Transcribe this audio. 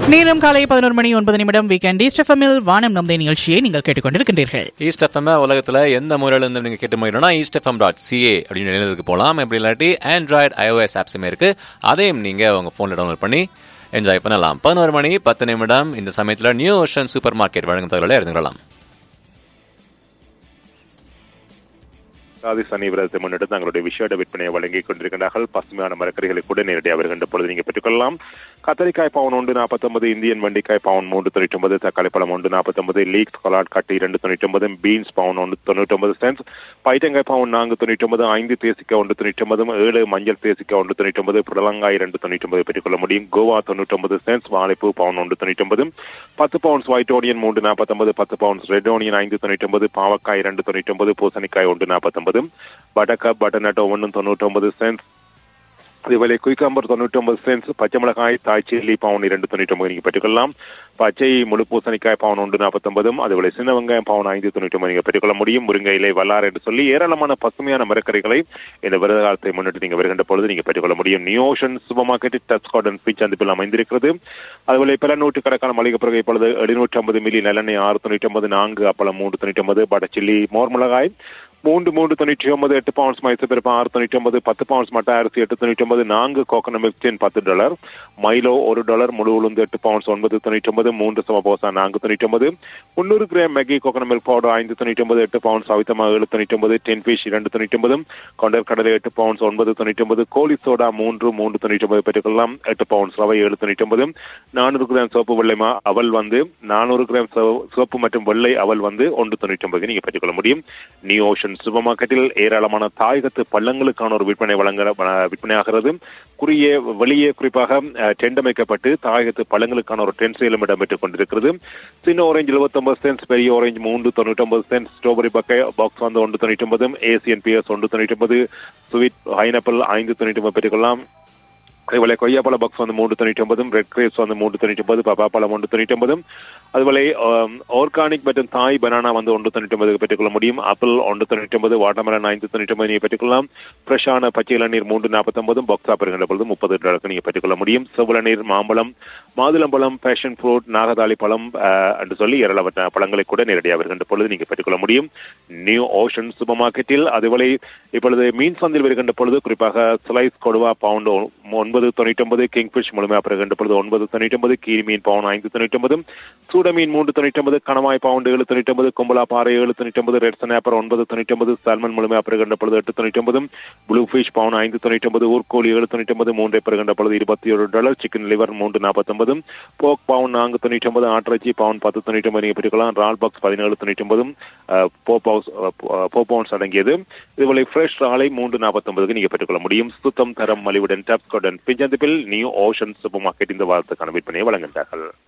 நேரம் காலை பதினோரு மணி ஒன்பது நிமிடம் வீக்கெண்ட் ஈஸ்டெஃபமில் வானம் நம்பை நிகழ்ச்சியை நீங்கள் கேட்டுக்கொண்டிருக்கின்றீர்கள் ஈஸ்ட் எஃப்எம் உலகத்துல எந்த முறையில இருந்து நீங்க கேட்டு போயிடணும்னா ஈஸ்ட் எஃப்எம் டாட் சிஏ அப்படின்னு எழுதுக்கு போகலாம் அப்படி இல்லாட்டி ஆண்ட்ராய்டு iOS ஆப்ஸுமே இருக்கு அதையும் நீங்க உங்க போன்ல டவுன்லோட் பண்ணி என்ஜாய் பண்ணலாம் பதினோரு மணி பத்து நிமிடம் இந்த சமயத்துல நியூ ஓஷன் சூப்பர் மார்க்கெட் வழங்கும் தகவலை இருந்துக்கலாம் ஆதி சனி விரதத்தை முன்னிட்டு தங்களுடைய விஷேட விற்பனையை வழங்கிக் கொண்டிருக்கின்றார்கள் பசுமையான மரக்கறிகளை கூட நேரடியாக வருகின்ற பொழுது நீங்க பெற்றுக்கொள்ளலாம் கத்தரிக்காய் பவுன் ஒன்று நாற்பத்தொன்பது இந்தியன் வெண்டிக்காய் பவுன் மூன்று தொண்ணூற்றி ஒன்பது தக்காளி பழம் ஒன்று நாற்பத்தொன்பது லீக்ஸ் கொலாட் கட்டு இரண்டு தொண்ணூற்றி ஒன்பது பீன்ஸ் பவுன் ஒன்று தொண்ணூற்றி ஒன்பது சென்ஸ் பைட்டங்காய் பவுன் நான்கு தொண்ணூற்றி ஒன்பது ஐந்து தேசிக்காய் ஒன்று தொண்ணூற்றி ஒன்பது ஏழு மஞ்சள் தேசிக்காய் ஒன்று தொண்ணூற்றி ஒன்பது புடலங்காய் இரண்டு தொண்ணூற்றி ஒன்பது பெற்றுக்கொள்ள முடியும் கோவா தொண்ணூற்றி ஒன்பது சென்ஸ் வாழைப்பூ பவுன் ஒன்று தொண்ணூற்றி ஒன்பது பத்து பவுன்ஸ் ஒயிட் ஓனியன் மூன்று நாற்பத்தொன்பது பத்து பவுன்ஸ் ரெட் ஓனியன் ஐந்து தொண்ணூற்றி ஒன்பது பாவக்காய் இரண்டு தொண்ணூற்றி ஒன்பது பூசணிக்காய் ஒன்று நாற்பத்தொன்பது பட்டக்கப் பட்டர்நட் ஒன்று தொண்ணூற்றி ஒன்பது சென்ஸ் அதேபோல குயிக்காம்பர் தொண்ணூற்றி ஒன்பது சென்ஸ் பச்சை மிளகாய் தாய் சில்லி பவுன் இரண்டு தொண்ணூற்றி ஒன்பது நீங்க பெற்றுக்கொள்ளலாம் பச்சை முழு பூசணிக்காய் பவுன் ஒன்று நாற்பத்தொன்பதும் அதேபோல சின்ன வெங்காயம் பவுன் ஐந்து தொண்ணூற்றி ஒன்பது நீங்க பெற்றுக்கொள்ள முடியும் முருங்கை இலை வல்லார் என்று சொல்லி ஏராளமான பசுமையான மரக்கறிகளை இந்த விரத காலத்தை முன்னிட்டு நீங்க வருகின்ற பொழுது நீங்க பெற்றுக்கொள்ள முடியும் நியோஷன் சூப்பர் மார்க்கெட் டச் கார்டன் பீச் சந்திப்பில் அமைந்திருக்கிறது அதுபோல பல நூற்றுக்கணக்கான மளிகை பொருட்கள் இப்பொழுது எழுநூற்றி ஐம்பது மில்லி நல்லெண்ணெய் ஆறு தொண்ணூற்றி ஒன்பது நான்கு அப்பளம் மூன்று தொண்ணூற்றி ஒன்பது பட சில்லி மோர் மிளகாய் மூன்று மூன்று தொண்ணூற்றி ஒன்பது எட்டு பவுண்ட்ஸ் மைசூர் பருப்பு ஆறு தொண்ணூற்றி ஒன்பது பத்து பவுண்ட்ஸ் மட்ட அரிசி எட்டு தொண்ணூற்றி ஒன்பது நான்கு கோகனட் மில்க் டென் பத்து டாலர் மைலோ ஒரு டாலர் முழு உளுந்து எட்டு பவுண்ட்ஸ் ஒன்பது தொண்ணூற்றி ஒன்பது மூன்று சமபோசா நான்கு தொண்ணூற்றி ஒன்பது முன்னூறு gram Maggi coconut milk powder ஐந்து தொண்ணூற்றி ஒன்பது எட்டு பவுண்ட்ஸ் அவித்தமா ஏழு தொண்ணூற்றி ஒன்பது டென் ஃபிஷ் இரண்டு தொண்ணூற்றி ஒன்பது கொண்டர் கடலை எட்டு பவுண்ட்ஸ் ஒன்பது தொண்ணூற்றி ஒன்பது கோழி சோடா மூன்று மூன்று தொண்ணூற்றி ஒன்பது பெற்றுக்கொள்ளலாம் எட்டு பவுண்ட்ஸ் ரவை ஏழு தொண்ணூற்றி ஒன்பது நானூறு கிராம் சோப்பு வெள்ளைமா அவல் வந்து நானூறு கிராம் சோப்பு மற்றும் வெள்ளை அவல் வந்து ஒன்று தொண்ணூற்றி ஒன்பது நீங்க பெற்றுக்கொள்ள முடியும் நியூ ஓஷன் சூப்பர் மார்க்கெட்டில் ஏராளமான தாயகத்து பள்ளங்களுக்கான ஒரு விற்பனை வழங்க விற்பனையாகிறது குறிய வெளியே குறிப்பாக டெண்ட் அமைக்கப்பட்டு தாயகத்து பழங்களுக்கான ஒரு டென்ட் சேலம் இடம்பெற்றுக் கொண்டிருக்கிறது சின்ன ஆரஞ்சு எழுபத்தொன்பது சென்ஸ் பெரிய ஆரஞ்சு மூன்று தொண்ணூற்றி ஒன்பது சென்ஸ் ஸ்ட்ராபெரி பக்கை பாக்ஸ் வந்து ஒன்று தொண்ணூற்றி ஒன்பது ஏசியன் பிஎஸ் ஒன்று தொண்ணூற்றி ஒன்பது ஸ்வீட் பைனாப்பிள் ஐந்து தொண்ணூற்றி ஒன்பது பெற்றுக்கொள்ளலாம் அதேபோல கொய்யாப்பழ பாக்ஸ் வந்து மூன்று தொண்ணூற்றி ஒன்பதும் ரெட் கிரேப்ஸ் வந்து மூன்று தொண்ணூற்றி ஒன்பது பப்பாப்பழம் ஒன்று தொண்ணூற்றி ஒன்பதும் அதுபோல ஆர்கானிக் மற்றும் தாய் பனானா வந்து ஒன்று தொண்ணூற்றி ஒன்பது பெற்றுக்கொள்ள முடியும் ஆப்பிள் ஒன்று தொண்ணூற்றி ஒன்பது வாட்டர்மெலன் ஐந்து தொண்ணூற்றி ஒன்பது நீங்கள் பெற்றுக்கொள்ளலாம் ஃப்ரெஷ்ஷான பச்சை இளநீர் மூன்று நாற்பத்தொன்பதும் பாக்ஸ் ஆப்பிடுகின்ற பொழுது முப்பது டாலருக்கு நீங்கள் பெற்றுக்கொள்ள முடியும் செவ்வளநீர் மாம்பழம் மாதுளம்பழம் பேஷன் ஃப்ரூட் நாகதாளி பழம் என்று சொல்லி ஏராளமான பழங்களை கூட நேரடியாக வருகின்ற பொழுது நீங்கள் பெற்றுக்கொள்ள முடியும் நியூ ஓஷன் சூப்பர் மார்க்கெட்டில் அதுபோல இப்பொழுது மீன் சந்தையில் வருகின்ற பொழுது குறிப்பாக ஸ்லைஸ் கொடுவா பவுண்ட் ஒன்பது தொண்ணூற்றி ஒன்பது கிங்ஃபிஷ் முழுமையாக பெறுகின்ற பொழுது ஒன்பது தொண்ணூற்றி ஒன்பது கீரி மீன் பவுன் ஐந்து தொண்ணூற்றி ஒன்பது சூட மீன் மூன்று தொண்ணூற்றி ஒன்பது கணவாய் பவுண்ட் ஏழு தொண்ணூற்றி ஒன்பது கும்பலா பாறை ஏழு தொண்ணூற்றி ஒன்பது ரெட் சனாப்பர் ஒன்பது தொண்ணூற்றி ஒன்பது சால்மன் முழுமையாக பெறுகின்ற பொழுது எட்டு தொண்ணூற்றி ஒன்பது ப்ளூ ஃபிஷ் பவுன் ஐந்து தொண்ணூற்றி ஒன்பது ஊர்கோழி ஏழு தொண்ணூற்றி ஒன்பது மூன்றை பெறுகின்ற பொழுது இருபத்தி ஒரு டாலர் சிக்கன் லிவர் மூன்று நாற்பத்தொன்பது போக் பவுன் நான்கு தொண்ணூற்றி ஒன்பது ஆட்டிறைச்சி பவுன் பத்து தொண்ணூற்றி ஒன்பது நீங்கள் பெற்றுக்கலாம் ரால் பாக்ஸ் பதினேழு தொண்ணூற்றி ஒன்பதும் போப் ஹவுஸ் போ பவுன்ஸ் அடங்கியது இதுபோல ஃப்ரெஷ் ராலை மூன்று நாற்பத்தொன்பதுக்கு நீங்கள் பெற்றுக்கொள்ள முடியும் சுத்தம் தரம் மலிவுடன் டாப்ஸ்கோடன் பிஞ்சந்திப்பில் நியூ ஓஷன் சூப்பர் மார்க்கெட் இந்த வாரத்துக்கான விற்பனையை வழங்குகின்றார்கள்